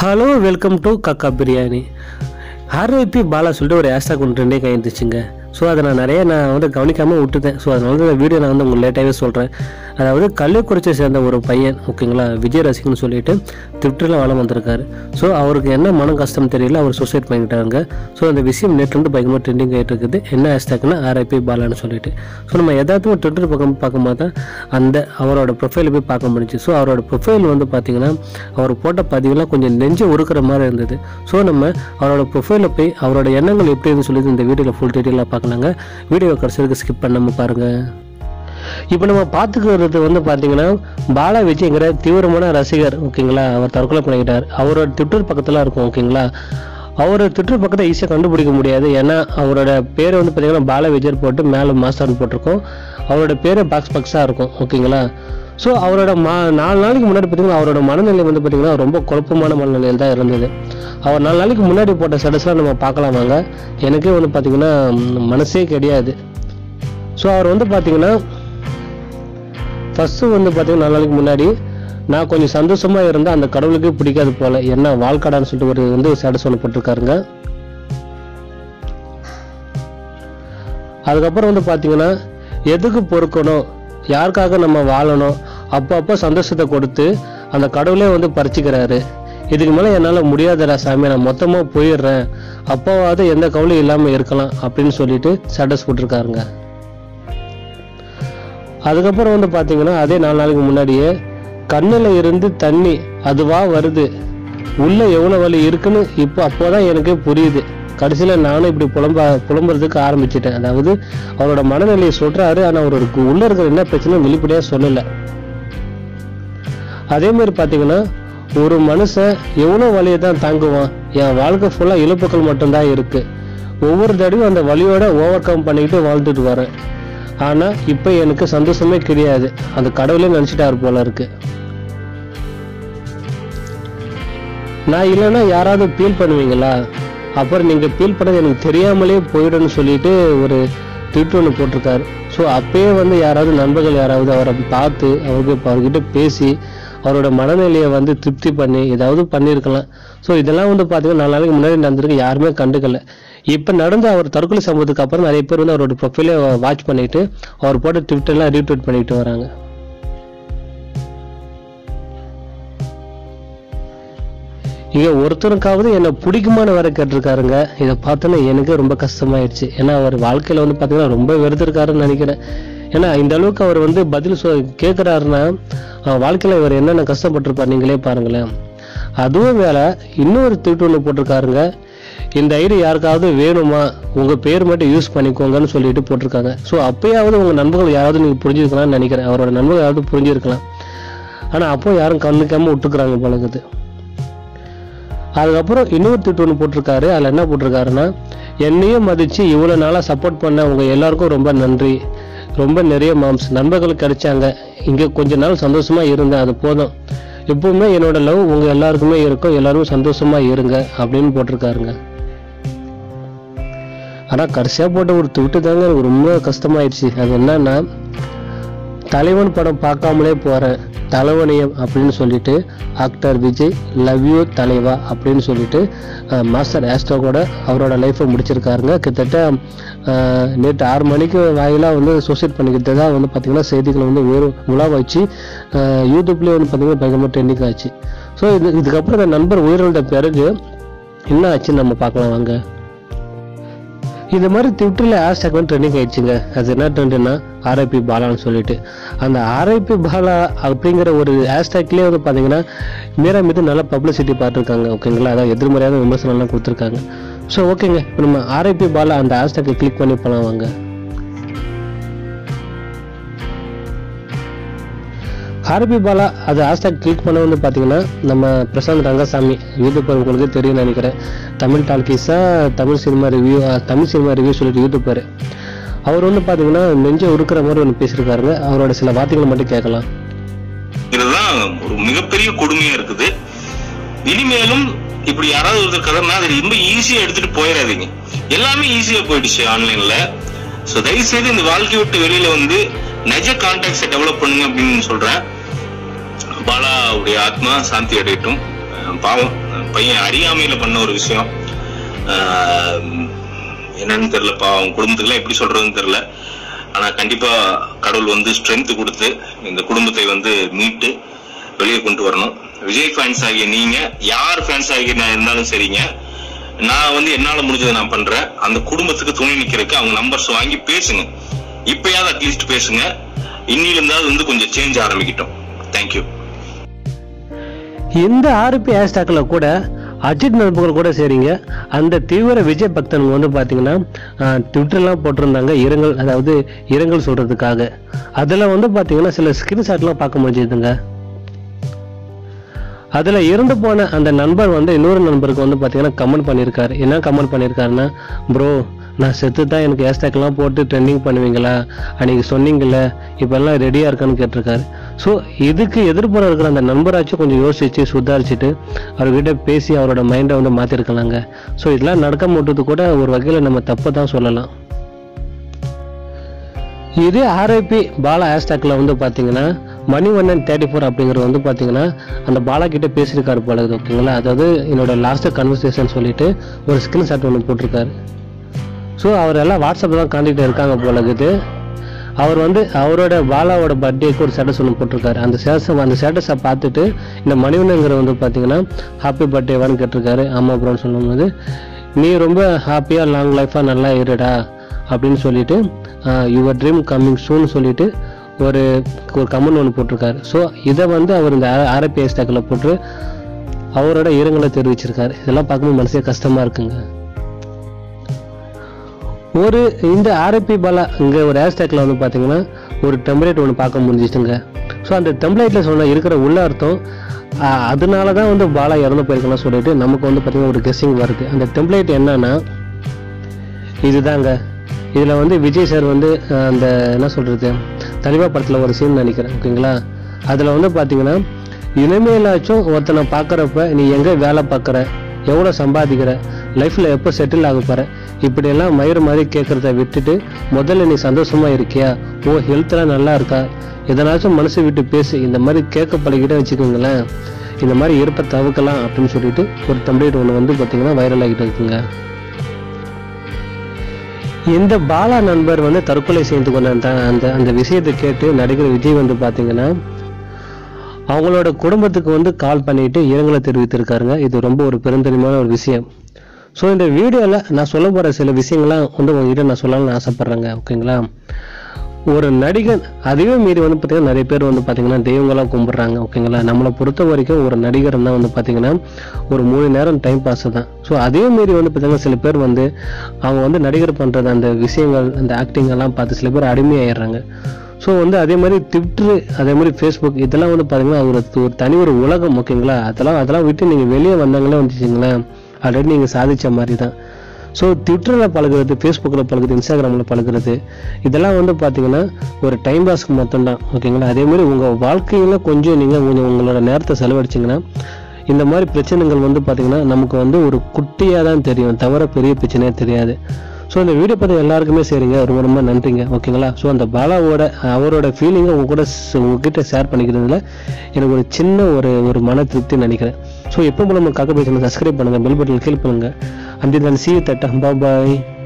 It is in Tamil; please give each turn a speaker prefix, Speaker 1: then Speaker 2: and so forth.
Speaker 1: ஹலோ வெல்கம் டு கக்கா பிரியாணி ஆர்ஐபி பாலா சொல்லிட்டு ஒரு ஹேஷ்டாக் ஒன்று ரெண்டே கையிருந்துச்சுங்க ஸோ அதை நான் நிறைய நான் வந்து கவனிக்காமல் விட்டுட்டேன் ஸோ அதனால தான் இந்த வீடியோ நான் வந்து உங்களுக்கு லேட்டாகவே சொல்கிறேன் அதாவது கள்ளக்குறிச்சியை சேர்ந்த ஒரு பையன் ஓகேங்களா விஜய் ரசிகன் சொல்லிட்டு ட்விட்டரில் வளம் வந்திருக்காரு ஸோ அவருக்கு என்ன மனம் கஷ்டம் தெரியல அவர் சூசைட் பண்ணிக்கிட்டாங்க ஸோ அந்த விஷயம் நேற்று பயங்கரமாக ட்ரெண்டிங் ஆகிட்டு இருக்குது என்ன ஹேஷ்டாக்னா ஆர்ஐபி பாலான்னு சொல்லிட்டு ஸோ நம்ம எதாச்சும் ட்விட்டர் பக்கம் பார்க்கும்போது தான் அந்த அவரோட ப்ரொஃபைலை போய் பார்க்க முடிஞ்சு ஸோ அவரோட ப்ரொஃபைல் வந்து பார்த்தீங்கன்னா அவர் போட்ட பதிவுலாம் கொஞ்சம் நெஞ்சு உருக்குற மாதிரி இருந்தது ஸோ நம்ம அவரோட ப்ரொஃபைலில் போய் அவரோட எண்ணங்கள் எப்படி இருந்து சொல்லி இந்த வீடியோவில் ஃபுல் டீட்டெயிலாக பார்க்கலாங்க வீடியோ கடைசிக்கு ஸ்கிப் பண்ணாமல் பாருங்கள் இப்போ நம்ம பார்த்துக்கிறது வந்து பார்த்தீங்கன்னா பாலா விஜய்ங்கிற தீவிரமான ரசிகர் ஓகேங்களா அவர் தற்கொலை பண்ணிக்கிட்டார் அவரோட ட்விட்டர் பக்கத்தில் இருக்கும் ஓகேங்களா அவரோட ட்விட்டர் பக்கத்தை ஈஸியாக கண்டுபிடிக்க முடியாது ஏன்னா அவரோட பேர் வந்து பார்த்தீங்கன்னா பாலா விஜய் போட்டு மேலே மாஸ்டர்னு போட்டிருக்கோம் அவரோட பேர் பாக்ஸ் பாக்ஸாக இருக்கும் ஓகேங்களா ஸோ அவரோட மா நாலு நாளைக்கு முன்னாடி பார்த்தீங்கன்னா அவரோட மனநிலை வந்து பார்த்தீங்கன்னா ரொம்ப குழப்பமான மனநிலையில் தான் இருந்தது அவர் நாலு நாளைக்கு முன்னாடி போட்ட ஸ்டேட்டஸ்லாம் நம்ம பார்க்கலாம் வாங்க எனக்கே வந்து பார்த்தீங்கன்னா ம், மனசே கிடையாது ஸோ அவர் வந்து பார்த்தீங்கன்னா ஃபஸ்ட்டு வந்து பார்த்தீங்கன்னா நாலு நாளைக்கு முன்னாடி நான் கொஞ்சம் சந்தோஷமாக இருந்தால் அந்த கடவுளுக்கே பிடிக்காது போல என்ன வாழ்க்கடான்னு சொல்லிட்டு ஒரு வந்து ஸ்டேட்டஸ் ஒன்று போட்டிருக்காருங்க அதுக்கப்புறம் வந்து பார்த்தீங்கன்னா எதுக்கு பொறுக்கணும் யாருக்காக நம்ம வாழணும் அப்போ அப்போ சந்தோஷத்தை கொடுத்து அந்த கடவுளே வந்து பறிச்சுக்கிறாரு இதுக்கு மேலே என்னால் முடியாதடா சாமி நான் மொத்தமாக போயிடுறேன் அப்போவாவது எந்த கவலையும் இல்லாமல் இருக்கலாம் அப்படின்னு சொல்லிட்டு ஸ்டேட்டஸ் போட்டிருக்காருங்க அதுக்கப்புறம் வந்து பார்த்தீங்கன்னா அதே நாலு நாளைக்கு முன்னாடியே கண்ணில் இருந்து தண்ணி அதுவா வருது உள்ள எவ்வளோ வலி இருக்குன்னு இப்போ அப்போதான் எனக்கே புரியுது கடைசியில் நானும் இப்படி புலம்ப புலம்புறதுக்கு ஆரம்பிச்சிட்டேன் அதாவது அவரோட மனநிலையை சொல்றாரு ஆனால் அவருக்கு உள்ள இருக்கிற என்ன பிரச்சனை வெளிப்படையாக சொல்லலை அதே மாதிரி பார்த்தீங்கன்னா ஒரு மனுஷன் எவ்வளோ வலியை தான் தாங்குவான் என் வாழ்க்கை ஃபுல்லாக இழுப்புக்கள் மட்டும்தான் இருக்கு ஒவ்வொரு தடவையும் அந்த வலியோட ஓவர் கம் பண்ணிக்கிட்டு வாழ்ந்துட்டு வரேன் ஆனால் இப்போ எனக்கு சந்தோஷமே கிடையாது அந்த கடவுளே நினச்சிட்டாரு போல இருக்கு நான் இல்லைன்னா யாராவது ஃபீல் பண்ணுவீங்களா அப்புறம் நீங்கள் ஃபீல் பண்ணது எனக்கு தெரியாமலே போயிடும்னு சொல்லிட்டு ஒரு ட்விட் ஒன்று போட்டிருக்காரு ஸோ அப்பயே வந்து யாராவது நண்பர்கள் யாராவது அவரை பார்த்து அவருக்கு அவர்கிட்ட பேசி அவரோட மனநிலையை வந்து திருப்தி பண்ணி ஏதாவது பண்ணியிருக்கலாம் ஸோ இதெல்லாம் வந்து பார்த்தீங்கன்னா நாலு நாளைக்கு முன்னாடி நடந்திருக்கு யாருமே கண்டுக்கல இப்போ நடந்த அவர் தற்கொலை சம்பவத்துக்கு அப்புறம் நிறைய பேர் வந்து அவரோட ப்ரொஃபைலை வாட்ச் பண்ணிட்டு அவர் போட்ட ட்விட்டர்லாம் ரீட்வீட் பண்ணிட்டு வராங்க இங்க ஒருத்தருக்காவது என்ன பிடிக்குமான்னு வேற கேட்டிருக்காருங்க இதை பார்த்தோன்னா எனக்கே ரொம்ப கஷ்டமாயிடுச்சு ஏன்னா அவர் வாழ்க்கையில வந்து பார்த்தீங்கன்னா ரொம்ப வெறுத்திருக்காருன்னு நினைக்கிறேன் ஏன்னா இந்த அளவுக்கு அவர் வந்து பதில் சொ கேட்குறாருன்னா வாழ்க்கையில இவர் என்னென்ன கஷ்டப்பட்டிருப்பார் நீங்களே பாருங்களேன் அதுவும் வேற இன்னொரு திட்டு ஒன்று போட்டிருக்காருங்க இந்த ஐடி யாருக்காவது வேணுமா உங்க பேர் மட்டும் யூஸ் பண்ணிக்கோங்கன்னு சொல்லிட்டு போட்டிருக்காங்க ஸோ அப்பயாவது உங்க நண்பர்கள் யாராவது நீங்க புரிஞ்சிருக்கலாம்னு நினைக்கிறேன் அவரோட நண்பர்கள் யாராவது புரிஞ்சிருக்கலாம் ஆனா அப்போ யாரும் கண்ணுக்காம விட்டுக்கிறாங்க பழகுது அதுக்கப்புறம் இன்னொரு திட்டு ஒன்று போட்டிருக்காரு அதில் என்ன போட்டிருக்காருன்னா என்னையும் மதிச்சு இவ்வளோ நாளாக சப்போர்ட் பண்ண உங்க எல்லாருக்கும் ரொம்ப நன்றி ரொம்ப நிறைய மாம்ஸ் நண்பர்கள் கிடைச்சாங்க இங்கே கொஞ்ச நாள் சந்தோஷமா இருந்தேன் அது போதும் எப்பவுமே என்னோட லவ் உங்க எல்லாருக்குமே இருக்கும் எல்லாரும் சந்தோஷமா இருங்க அப்படின்னு போட்டிருக்காருங்க ஆனா கடைசியா போட்ட ஒரு துட்டு தாங்க எனக்கு ரொம்ப கஷ்டமாயிடுச்சு அது என்னன்னா தலைவன் படம் பார்க்காமலே போறேன் தலைவனியம் அப்படின்னு சொல்லிட்டு ஆக்டர் விஜய் லவ் யூ தலைவா அப்படின்னு சொல்லிட்டு அஹ், மாஸ்டர் ஆஸ்ட்ரோகோட அவரோட லைஃப்பை முடிச்சிருக்காருங்க கிட்டத்தட்ட அஹ், நேற்று ஆறு மணிக்கு வாயிலாக வந்து சூசைட் பண்ணிக்கிட்டு தான் வந்து பார்த்தீங்கன்னா செய்திகளை வந்து ஒரு உலா வச்சு அஹ், யூடியூப்லேயே வந்து பார்த்தீங்கன்னா பயங்கரமாக ட்ரெண்டிங் ஆச்சு ஸோ இது இதுக்கப்புறம் இந்த நண்பர் உயிரிழந்த பிறகு என்ன ஆச்சுன்னு நம்ம பார்க்கலாம் வாங்க இந்த மாதிரி ட்விட்டரில் ஹேஷ்டாக் வந்து ட்ரெண்டிங் ஆயிடுச்சுங்க அது என்ன ட்ரெண்டுன்னா ஆர்ஐபி பாலான்னு சொல்லிட்டு அந்த ஆர்ஐபி பாலா அப்படிங்கிற ஒரு ஹேஷ்டாக்லேயே வந்து பார்த்தீங்கன்னா மீரா மீது நல்ல பப்ளிசிட்டி பார்த்துருக்காங்க ஓகேங்களா அதாவது எதிர்மறையான விமர்சனம்லாம் கொடுத்துருக்காங்க ஸோ ஓகேங்க இப்போ நம்ம ஆர்ஐபி பாலா அந்த ஹேஷ்டாக்கை கிளிக் பண்ணி போகலாம் வாங்க ஆர்பி பாலா அது ஹேஷ்டாக் கிளிக் பண்ண வந்து பார்த்தீங்கன்னா நம்ம பிரசாந்த் ரங்கசாமி யூடியூபர் உங்களுக்கு தெரியும் நினைக்கிறேன் தமிழ் டால்கீஸா Tamil cinema review Tamil cinema review சொல்லிட்டு யூடியூபர் அவர் வந்து பார்த்தீங்கன்னா நெஞ்சை உருக்குற மாதிரி ஒன்று பேசியிருக்காருங்க அவரோட சில வார்த்தைகளை மட்டும் கேட்கலாம்
Speaker 2: இதுதான் ஒரு மிகப்பெரிய கொடுமையா இருக்குது இனிமேலும் இப்படி யாராவது ஒருத்தர் கதர்னா அதை ரொம்ப ஈஸியா எடுத்துட்டு போயிடாதீங்க எல்லாமே ஈஸியா போயிடுச்சு ஆன்லைன்ல சோ தயவு செய்து இந்த வாழ்க்கை விட்டு வெளியில வந்து நிஜ கான்டாக்ட்ஸை டெவலப் பண்ணுங்க அப்படின்னு சொல்றேன் பாலாவுடைய ஆத்மா சாந்தி அடையட்டும் அஹ் பாவம் அஹ் பையன் அறியாமையில பண்ண ஒரு விஷயம் ஆஹ் என்னன்னு தெரியலப்பா அவங்க குடும்பத்துக்குலாம் எப்படி சொல்றதுன்னு தெரியல ஆனா கண்டிப்பா கடவுள் வந்து ஸ்ட்ரென்த் கொடுத்து இந்த குடும்பத்தை வந்து மீட்டு வெளியே கொண்டு வரணும் விஜய் ஃபேன்ஸ் ஆகிய நீங்க யார் ஃபேன்ஸ் ஆகிய நான் இருந்தாலும் சரிங்க நான் வந்து என்னால முடிஞ்சதை நான் பண்றேன் அந்த குடும்பத்துக்கு துணை நிக்கிறதுக்கு அவங்க நம்பர்ஸ் வாங்கி பேசுங்க இப்பயாவது அட்லீஸ்ட் பேசுங்க இன்னில இருந்தாவது வந்து கொஞ்சம் சேஞ்ச் ஆரம்பிக்கட்டும் தேங்க்யூ
Speaker 1: இந்த ஆர்பி ஹேஷ்டாக்ல கூட அஜித் நண்பர்கள் கூட சரிங்க அந்த தீவிர விஜய் பக்தனுங்க வந்து பார்த்தீங்கன்னா ஆஹ், ட்விட்டர்லாம் போட்டிருந்தாங்க இரங்கல் அதாவது இரங்கல் சொல்றதுக்காக அதில் வந்து பார்த்தீங்கன்னா சில ஸ்கிரீன்ஷாட்லாம் பார்க்க முடிஞ்சதுங்க அதில் இறந்து போன அந்த நண்பர் வந்து இன்னொரு நண்பருக்கு வந்து பார்த்தீங்கன்னா கமெண்ட் பண்ணியிருக்காரு என்ன கமெண்ட் பண்ணியிருக்காருன்னா ப்ரோ நான் செத்து தான் எனக்கு ஹேஷ்டேக்லாம் போட்டு ட்ரெண்டிங் பண்ணுவீங்களா அன்னைக்கு சொன்னீங்கல்ல இப்போ எல்லாம் ரெடியாக இருக்கான்னு கேட்டிருக்காரு ஸோ இதுக்கு எதிர்ப்புறம் இருக்கிற அந்த நண்பராச்சும் கொஞ்சம் யோசிச்சு சுதாரிச்சுட்டு அவர்கிட்ட பேசி அவரோட மைண்டை வந்து மாற்றிருக்கலாங்க ஸோ இதெல்லாம் நடக்க மாட்டது கூட ஒரு வகையில் நம்ம தப்பு தான் சொல்லலாம் இதே ஆர்ஐபி பாலா ஹேஷ்டாக்ல வந்து பார்த்தீங்கன்னா மணிவண்ணன் தேர்ட்டி ஃபோர் அப்படிங்கிறது வந்து பார்த்தீங்கன்னா அந்த பாலா கிட்ட பேசியிருக்காரு போல இருக்குது ஓகேங்களா அதாவது என்னோட லாஸ்ட் கன்வர்சேஷன் சொல்லிட்டு ஒரு ஸ்கிரீன்ஷாட் ஒன்று போட்டிருக்காரு ஸோ அவர் எல்லாம் வாட்ஸ்அப்பில் தான் காண்டிகிட்டு இருக்காங்க போல இருக்குது அவர் வந்து அவரோட பாலாவோட பர்த்டேக்கு ஒரு ஸ்டேட்டஸ் ஒன்று போட்டிருக்காரு அந்த ஸ்டேட்டஸ் அந்த ஸ்டேட்டஸை பார்த்துட்டு இந்த மணிவண்ணங்கிற வந்து பார்த்தீங்கன்னா ஹாப்பி பர்த்டேவான்னு கேட்டிருக்காரு ஆமாம் ப்ரோன்னு சொல்லும்போது நீ ரொம்ப ஹாப்பியாக லாங் லைஃபாக நல்லா இருடா அப்படின்னு சொல்லிட்டு யுவர் ட்ரீம் கம்மிங் சூன் சொல்லிட்டு ஒரு ஒரு கமெண்ட் ஒன்று போட்டிருக்காரு ஸோ இதை வந்து அவர் இந்த ஆர்ஐபி ஹேஷ்டாக்கில் போட்டு அவரோட இரங்கலை தெரிவிச்சிருக்காரு இதெல்லாம் பார்க்கும்போது மனசே கஷ்டமாக இருக்குங்க ஒரு இந்த ஆர்ஐபி பாலா இங்கே ஒரு ஹேஷ்டேக்கில் வந்து பார்த்தீங்கன்னா ஒரு டெம்ப்ளேட் ஒன்று பார்க்க முடிஞ்சிச்சுங்க ஸோ அந்த டெம்ப்ளேட்டில் சொன்ன இருக்கிற உள்ள அர்த்தம் ஆஹ், அதனால தான் வந்து பாலா இறந்து போயிருக்கலாம் சொல்லிட்டு நமக்கு வந்து பார்த்தீங்கன்னா ஒரு கெஸ்ஸிங் வருது அந்த டெம்ப்ளேட் என்னன்னா இதுதாங்க இதில் வந்து விஜய் சார் வந்து அஹ், அந்த என்ன சொல்கிறது தலிபா படத்தில் ஒரு சீன் நினைக்கிறேன் ஓகேங்களா அதில் வந்து பார்த்தீங்கன்னா இனிமேலாச்சும் ஒருத்தனை பார்க்குறப்ப நீ எங்கே வேலை பார்க்குற எவ்வளோ சம்பாதிக்கிற லைஃப்பில் எப்போ செட்டில் ஆக போகிற இப்படியெல்லாம் மயிறு மாதிரி கேட்குறத விட்டுட்டு முதல்ல நீ சந்தோஷமா இருக்கியா ஓ ஹெல்த்லாம் நல்லா இருக்கா எதனாச்சும் மனசு விட்டு பேசு இந்த மாதிரி கேட்க பழகிட்டே வச்சுக்கோங்களேன் இந்த மாதிரி இருப்பை தவிர்க்கலாம் அப்படின்னு சொல்லிட்டு ஒரு தம்ப்ளேட் ஒன்று வந்து பார்த்தீங்கன்னா வைரல் ஆகிட்டு இருக்குங்க இந்த பாலா நண்பர் வந்து தற்கொலை செய்து கொண்ட அந்த அந்த அந்த விஷயத்தை கேட்டு நடிகர் விஜய் வந்து பார்த்தீங்கன்னா அவங்களோட குடும்பத்துக்கு வந்து கால் பண்ணிட்டு இரங்கலை தெரிவித்திருக்காருங்க இது ரொம்ப ஒரு பெருந்தன்மையான ஒரு விஷயம் ஸோ இந்த வீடியோவில் நான் சொல்ல போகிற சில விஷயங்கள்லாம் வந்து உங்ககிட்ட நான் சொல்லலாம்னு ஆசைப்பட்றேங்க ஓகேங்களா ஒரு நடிகன் அதையும் மீறி வந்து பார்த்தீங்கன்னா நிறைய பேர் வந்து பார்த்தீங்கன்னா தெய்வங்களாக கும்பிட்றாங்க ஓகேங்களா நம்மளை பொறுத்த வரைக்கும் ஒரு நடிகர் தான் வந்து பார்த்தீங்கன்னா ஒரு மூணு நேரம் டைம் பாஸ் தான் ஸோ அதையும் மீறி வந்து பார்த்தீங்கன்னா சில பேர் வந்து அவங்க வந்து நடிகர் பண்ணுறது அந்த விஷயங்கள் அந்த ஆக்டிங் எல்லாம் பார்த்து சில பேர் அடிமையாயிடுறாங்க ஸோ வந்து அதே மாதிரி ட்விட்டரு அதே மாதிரி ஃபேஸ்புக் இதெல்லாம் வந்து பார்த்தீங்கன்னா ஒரு ஒரு தனி ஒரு உலகம் ஓகேங்களா அதெல்லாம் அதெல்லாம் விட்டு நீங்கள் வெளியே வந்தாங்களே வந்துச்சிங்களேன் ஆல்ரெடி நீங்கள் சாதிச்ச மாதிரி தான் ஸோ ட்விட்டரில் பழகுறது ஃபேஸ்புக்கில் பழகுறது இன்ஸ்டாகிராமில் பழகுறது இதெல்லாம் வந்து பார்த்தீங்கன்னா ஒரு டைம் பாஸ்க்கு மட்டும்தான் ஓகேங்களா அதே மாதிரி உங்கள் வாழ்க்கையில் கொஞ்சம் நீங்கள் கொஞ்சம் உங்களோட நேரத்தை செலவழிச்சிங்கன்னா இந்த மாதிரி பிரச்சனைகள் வந்து பார்த்தீங்கன்னா நமக்கு வந்து ஒரு குட்டியாக தான் தெரியும் தவிர பெரிய பிரச்சனையே தெரியாது ஸோ இந்த வீடியோ பார்த்து எல்லாருக்குமே சரிங்க ரொம்ப ரொம்ப நன்றிங்க ஓகேங்களா ஸோ அந்த பாலாவோட அவரோட ஃபீலிங்கை உங்க கூட ஸ்- உங்ககிட்ட ஷேர் பண்ணிக்கிறதுல எனக்கு ஒரு சின்ன ஒரு ஒரு மன திருப்தி நினைக்கிறேன் ஸோ எப்போ நம்ம காக்க பேசணும் சப்ஸ்கிரைப் பண்ணுங்க பெல் பட்டன் கிளிக் பண்ணுங்க and then see tata bye